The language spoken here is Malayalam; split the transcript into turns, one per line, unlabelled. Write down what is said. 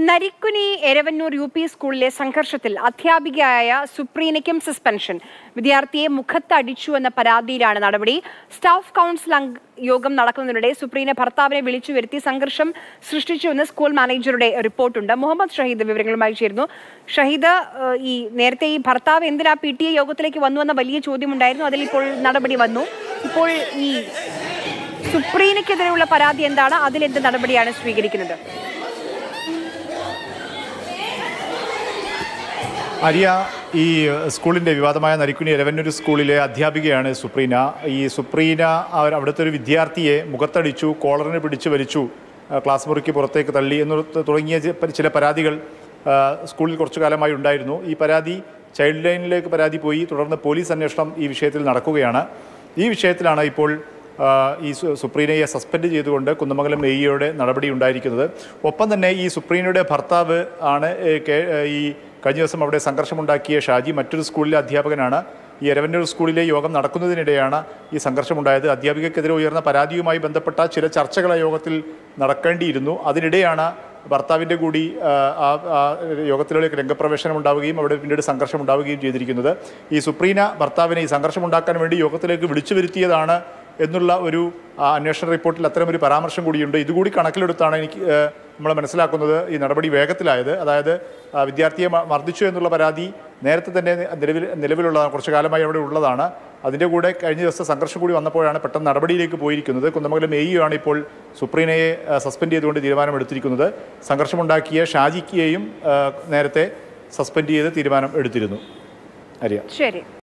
നരിക്കുനി എരവന്നൂർ യു പി സ്കൂളിലെ സംഘർഷത്തിൽ അധ്യാപികയായ സുപ്രീനയ്ക്കും സസ്പെൻഷൻ വിദ്യാർത്ഥിയെ മുഖത്തടിച്ചു എന്ന പരാതിയിലാണ് നടപടി സ്റ്റാഫ് കൗൺസിൽ അംഗ യോഗം നടക്കുന്നതിനിടെ സുപ്രീന ഭർത്താവിനെ വിളിച്ചു വരുത്തി സംഘർഷം സൃഷ്ടിച്ചുവെന്ന് സ്കൂൾ മാനേജറുടെ റിപ്പോർട്ടുണ്ട് മുഹമ്മദ് ഷഹീദ് വിവരങ്ങളുമായി ചേരുന്നു ഷഹീദ് ഏഹ്, ഈ നേരത്തെ ഈ ഭർത്താവ് എന്തിനാ പി ടി എ യോഗത്തിലേക്ക് വന്നു എന്ന വലിയ ചോദ്യമുണ്ടായിരുന്നു അതിൽ ഇപ്പോൾ നടപടി വന്നു ഇപ്പോൾ ഈ സുപ്രീനയ്ക്കെതിരെയുള്ള പരാതി എന്താണ് അതിലെന്ത് നടപടിയാണ് സ്വീകരിക്കുന്നത്
അരിയ ഈ സ്കൂളിൻ്റെ വിവാദമായ നരിക്കുനി ഇലവന്നൂർ സ്കൂളിലെ അധ്യാപികയാണ് സുപ്രീന ഈ സുപ്രീന അവർ അവിടുത്തെ ഒരു വിദ്യാർത്ഥിയെ മുഖത്തടിച്ചു കോളറിന് പിടിച്ചു വലിച്ചു ആ, ക്ലാസ് മുറിക്ക് പുറത്തേക്ക് തള്ളി എന്ന് തുടങ്ങിയ ചി- ചില പരാതികൾ ആ, സ്കൂളിൽ കുറച്ചു കാലമായി ഉണ്ടായിരുന്നു ഈ പരാതി ചൈൽഡ് ലൈനിലേക്ക് പരാതി പോയി തുടർന്ന് പോലീസ് അന്വേഷണം ഈ വിഷയത്തിൽ നടക്കുകയാണ് ഈ വിഷയത്തിലാണ് ഇപ്പോൾ ആ, ഈ സു- സുപ്രീനയെ സസ്പെൻഡ് ചെയ്തുകൊണ്ട് കുന്നമംഗലം എ ഇയുടെ നടപടി ഉണ്ടായിരിക്കുന്നത് ഒപ്പം തന്നെ ഈ സുപ്രീനയുടെ ഭർത്താവ് ആണ് ഏ, കെ- ഏ, ഈ കഴിഞ്ഞ ദിവസം അവിടെ സംഘർഷമുണ്ടാക്കിയ ഷാജി മറ്റൊരു സ്കൂളിലെ അധ്യാപകനാണ് ഈ എരവന്നൂർ സ്കൂളിലെ യോഗം നടക്കുന്നതിനിടെയാണ് ഈ സംഘർഷമുണ്ടായത് അധ്യാപികക്കെതിരെ ഉയർന്ന പരാതിയുമായി ബന്ധപ്പെട്ട ചില ചർച്ചകൾ ആ യോഗത്തിൽ നടക്കേണ്ടിയിരുന്നു അതിനിടെയാണ് ഭർത്താവിൻ്റെ കൂടി ആ, ആ ആ യോഗത്തിലേക്ക് രംഗപ്രവേശനം ഉണ്ടാവുകയും അവിടെ പിന്നീട് സംഘർഷം ഉണ്ടാവുകയും ചെയ്തിരിക്കുന്നത് ഈ സുപ്രീന ഭർത്താവിനെ ഈ സംഘർഷം ഉണ്ടാക്കാൻ വേണ്ടി യോഗത്തിലേക്ക് വിളിച്ചു വരുത്തിയതാണ് എന്നുള്ള ഒരു ആ, അന്വേഷണ റിപ്പോർട്ടിൽ അത്തരമൊരു പരാമർശം കൂടിയുണ്ട് ഇതുകൂടി കണക്കിലെടുത്താണ് എനിക്ക് നമ്മൾ മനസ്സിലാക്കുന്നത് ഈ നടപടി വേഗത്തിലായത് അതായത് ആ, വിദ്യാർത്ഥിയെ മ- മർദ്ദിച്ചു എന്നുള്ള പരാതി നേരത്തെ തന്നെ നിലവിൽ നിലവിലുള്ളതാണ് കുറച്ചു കാലമായി അവിടെ ഉള്ളതാണ് അതിൻ്റെ കൂടെ കഴിഞ്ഞ ദിവസം സംഘർഷം കൂടി വന്നപ്പോഴാണ് പെട്ടെന്ന് നടപടിയിലേക്ക് പോയിരിക്കുന്നത് കുന്നമംഗലം എ ആണ് ഇപ്പോൾ സുപ്രീനയെ ആ, സസ്പെൻഡ് ചെയ്തുകൊണ്ട് തീരുമാനമെടുത്തിരിക്കുന്നത് സംഘർഷമുണ്ടാക്കിയ ഷാജിക്കെയും ആ, നേരത്തെ സസ്പെൻഡ് ചെയ്ത് തീരുമാനം എടുത്തിരുന്നു അറിയാം
ശരി